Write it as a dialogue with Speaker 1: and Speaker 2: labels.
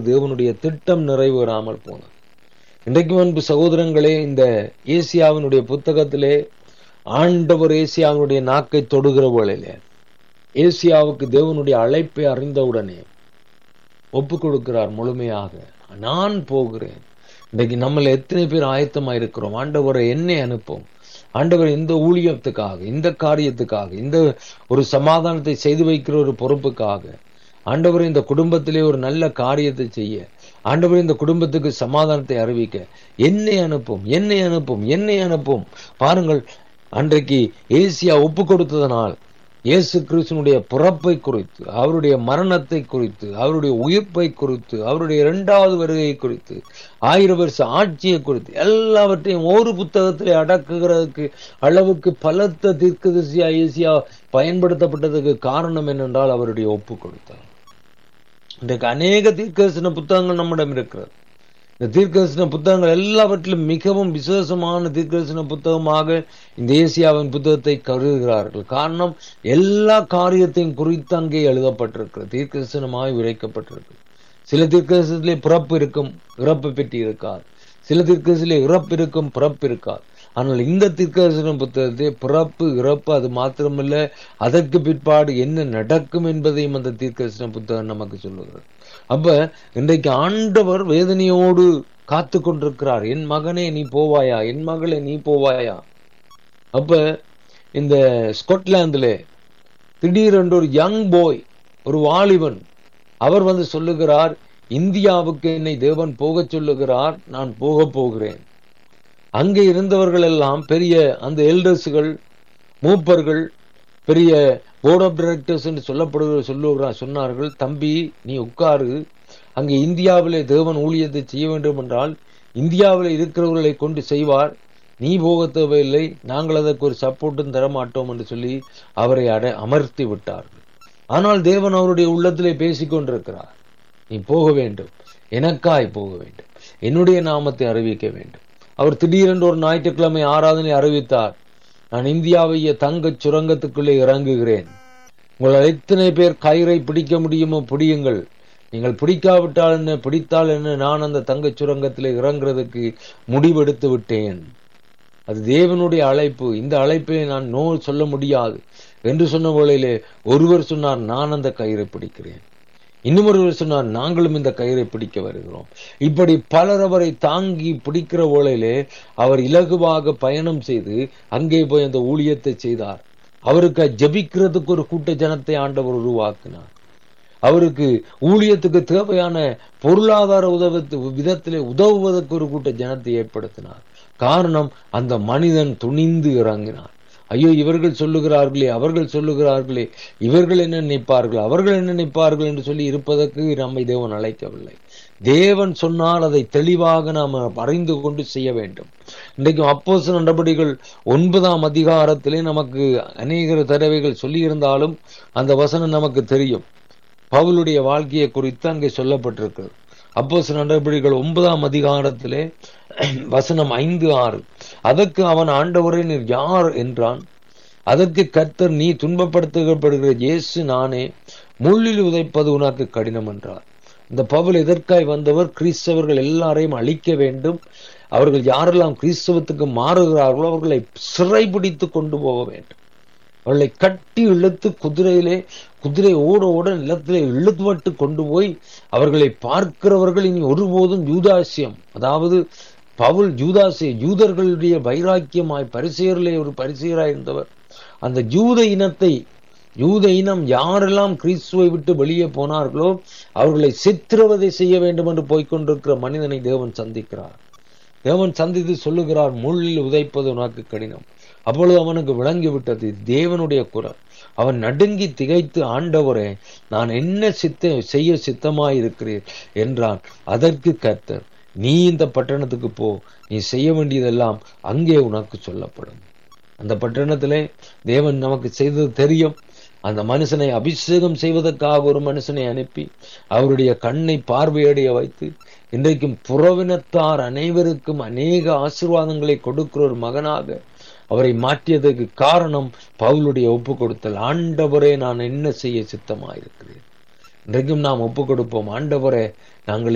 Speaker 1: தேவனுடைய திட்டம் நிறைவேறாமல் போனது இன்றைக்கு முன்பு சகோதரங்களே இந்த ஏசியாவினுடைய புத்தகத்திலே ஆண்டவர் ஏசியாவினுடைய நாக்கை தொடுகிற வேளையிலே ஏசியாவுக்கு தேவனுடைய அழைப்பை அறிந்தவுடனே ஒப்பு கொடுக்கிறார் முழுமையாக நான் போகிறேன் இன்றைக்கு நம்மள எத்தனை பேர் ஆயத்தமா இருக்கிறோம் ஆண்டவரை என்னை அனுப்பும் ஆண்டவர் இந்த ஊழியத்துக்காக இந்த காரியத்துக்காக இந்த ஒரு சமாதானத்தை செய்து வைக்கிற ஒரு பொறுப்புக்காக ஆண்டவர் இந்த குடும்பத்திலே ஒரு நல்ல காரியத்தை செய்ய ஆண்டவர் இந்த குடும்பத்துக்கு சமாதானத்தை அறிவிக்க என்னை அனுப்பும் என்னை அனுப்பும் என்னை அனுப்பும் பாருங்கள் அன்றைக்கு ஏசியா ஒப்பு கொடுத்ததனால் இயேசு கிறிஸ்தனுடைய பிறப்பை குறித்து அவருடைய மரணத்தை குறித்து அவருடைய உயிர்ப்பை குறித்து அவருடைய இரண்டாவது வருகை குறித்து ஆயிரம் வருஷ ஆட்சியை குறித்து எல்லாவற்றையும் ஒரு புத்தகத்திலே அடக்குகிறதுக்கு அளவுக்கு பலத்த தீர்க்கதரிசியா ஏசியா பயன்படுத்தப்பட்டதுக்கு காரணம் என்னென்றால் அவருடைய ஒப்பு கொடுத்தார் இன்றைக்கு அநேக தீர்க்கதரிசன புத்தகங்கள் நம்மிடம் இருக்கிறது இந்த தீர்க்கதரிசன புத்தகங்கள் எல்லாவற்றிலும் மிகவும் விசேஷமான தீர்க்கதரிசன புத்தகமாக இந்த ஏசியாவின் புத்தகத்தை கருதுகிறார்கள் காரணம் எல்லா காரியத்தையும் குறித்து அங்கே எழுதப்பட்டிருக்கிறது தீர்க்கதரிசனமாய் விளைக்கப்பட்டிருக்கு சில தீர்க்கதரிசனத்திலே பிறப்பு இருக்கும் இறப்பு பெற்றி இருக்காது சில தீர்க்கதரிசனத்திலே இறப்பு இருக்கும் பிறப்பு இருக்காது ஆனால் இந்த தீர்க்கதரிசன புத்தகத்தை பிறப்பு இறப்பு அது மாத்திரமல்ல அதற்கு பிற்பாடு என்ன நடக்கும் என்பதையும் அந்த தீர்க்கதரிசன புத்தகம் நமக்கு சொல்லுகிறது அப்ப இன்றைக்கு ஆண்டவர் வேதனையோடு காத்து கொண்டிருக்கிறார் என் மகனே நீ போவாயா என் மகளே நீ போவாயா அப்ப இந்த ஸ்கொட்லாந்துல திடீரென்று ஒரு யங் போய் ஒரு வாலிபன் அவர் வந்து சொல்லுகிறார் இந்தியாவுக்கு என்னை தேவன் போகச் சொல்லுகிறார் நான் போக போகிறேன் அங்கே இருந்தவர்கள் எல்லாம் பெரிய அந்த எல்டர்ஸுகள் மூப்பர்கள் பெரிய போர்ட் ஆஃப் டைரக்டர்ஸ் என்று சொல்லப்படுகிற சொல்லுகிறார் சொன்னார்கள் தம்பி நீ உட்காரு அங்கே இந்தியாவிலே தேவன் ஊழியத்தை செய்ய வேண்டும் என்றால் இந்தியாவில் இருக்கிறவர்களை கொண்டு செய்வார் நீ போக தேவையில்லை நாங்கள் அதற்கு ஒரு சப்போர்ட்டும் தர மாட்டோம் என்று சொல்லி அவரை அட அமர்த்தி விட்டார்கள் ஆனால் தேவன் அவருடைய உள்ளத்திலே பேசிக் கொண்டிருக்கிறார் நீ போக வேண்டும் எனக்காய் போக வேண்டும் என்னுடைய நாமத்தை அறிவிக்க வேண்டும் அவர் திடீரென்று ஒரு ஞாயிற்றுக்கிழமை ஆராதனை அறிவித்தார் நான் இந்தியாவைய தங்க சுரங்கத்துக்குள்ளே இறங்குகிறேன் உங்களால் எத்தனை பேர் கயிறை பிடிக்க முடியுமோ பிடியுங்கள் நீங்கள் பிடிக்காவிட்டால் என்ன பிடித்தால் என்ன நான் அந்த தங்க சுரங்கத்தில் இறங்குறதுக்கு முடிவெடுத்து விட்டேன் அது தேவனுடைய அழைப்பு இந்த அழைப்பை நான் நோ சொல்ல முடியாது என்று சொன்ன வேளையிலே ஒருவர் சொன்னார் நான் அந்த கயிறை பிடிக்கிறேன் இன்னும் ஒருவர் சொன்னார் நாங்களும் இந்த கயிறை பிடிக்க வருகிறோம் இப்படி பலர் அவரை தாங்கி பிடிக்கிற வேளையிலே அவர் இலகுவாக பயணம் செய்து அங்கே போய் அந்த ஊழியத்தை செய்தார் அவருக்கு ஜபிக்கிறதுக்கு ஒரு கூட்ட ஜனத்தை ஆண்டவர் உருவாக்கினார் அவருக்கு ஊழியத்துக்கு தேவையான பொருளாதார உதவ விதத்திலே உதவுவதற்கு ஒரு கூட்ட ஜனத்தை ஏற்படுத்தினார் காரணம் அந்த மனிதன் துணிந்து இறங்கினார் ஐயோ இவர்கள் சொல்லுகிறார்களே அவர்கள் சொல்லுகிறார்களே இவர்கள் என்ன நினைப்பார்கள் அவர்கள் என்ன நினைப்பார்கள் என்று சொல்லி இருப்பதற்கு நம்மை தேவன் அழைக்கவில்லை தேவன் சொன்னால் அதை தெளிவாக நாம் அறிந்து கொண்டு செய்ய வேண்டும் இன்றைக்கு அப்போச நடவடிக்கைகள் ஒன்பதாம் அதிகாரத்திலே நமக்கு அநேக தடவைகள் சொல்லியிருந்தாலும் அந்த வசனம் நமக்கு தெரியும் பவுலுடைய வாழ்க்கையை குறித்து அங்கே சொல்லப்பட்டிருக்கிறது அப்போ சில நடவடிக்கைகள் ஒன்பதாம் அதிகாரத்திலே வசனம் ஐந்து ஆறு அதற்கு அவன் ஆண்டவரே நீர் யார் என்றான் அதற்கு கர்த்தர் நீ துன்பப்படுத்தப்படுகிற இயேசு நானே முள்ளில் உதைப்பது உனக்கு கடினம் என்றார் இந்த பவுல் எதற்காய் வந்தவர் கிறிஸ்தவர்கள் எல்லாரையும் அழிக்க வேண்டும் அவர்கள் யாரெல்லாம் கிறிஸ்தவத்துக்கு மாறுகிறார்களோ அவர்களை சிறைபிடித்து கொண்டு போக வேண்டும் அவர்களை கட்டி இழுத்து குதிரையிலே குதிரை ஓட ஓட நிலத்திலே இழுத்துவட்டு கொண்டு போய் அவர்களை பார்க்கிறவர்கள் இனி ஒருபோதும் யூதாசியம் அதாவது பவுல் யூதாசிய யூதர்களுடைய வைராக்கியமாய் பரிசெயரிலே ஒரு பரிசெயராய் இருந்தவர் அந்த யூத இனத்தை யூத இனம் யாரெல்லாம் கிறிஸ்துவை விட்டு வெளியே போனார்களோ அவர்களை சித்திரவதை செய்ய வேண்டும் என்று போய்கொண்டிருக்கிற மனிதனை தேவன் சந்திக்கிறார் தேவன் சந்தித்து சொல்லுகிறார் முள்ளில் உதைப்பது உனக்கு கடினம் அப்பொழுது அவனுக்கு விளங்கி விட்டது தேவனுடைய குரல் அவன் நடுங்கி திகைத்து ஆண்டவரே நான் என்ன சித்த செய்ய சித்தமாயிருக்கிறீர் என்றான் அதற்கு கர்த்தர் நீ இந்த பட்டணத்துக்கு போ நீ செய்ய வேண்டியதெல்லாம் அங்கே உனக்கு சொல்லப்படும் அந்த பட்டணத்திலே தேவன் நமக்கு செய்தது தெரியும் அந்த மனுஷனை அபிஷேகம் செய்வதற்காக ஒரு மனுஷனை அனுப்பி அவருடைய கண்ணை பார்வையடைய வைத்து இன்றைக்கும் புறவினத்தார் அனைவருக்கும் அநேக ஆசிர்வாதங்களை கொடுக்கிற ஒரு மகனாக அவரை மாற்றியதற்கு காரணம் பவுலுடைய ஒப்பு கொடுத்தல் ஆண்டவரே நான் என்ன செய்ய சித்தமாயிருக்கிறேன் இன்றைக்கும் நாம் ஒப்பு கொடுப்போம் ஆண்டவரே நாங்கள்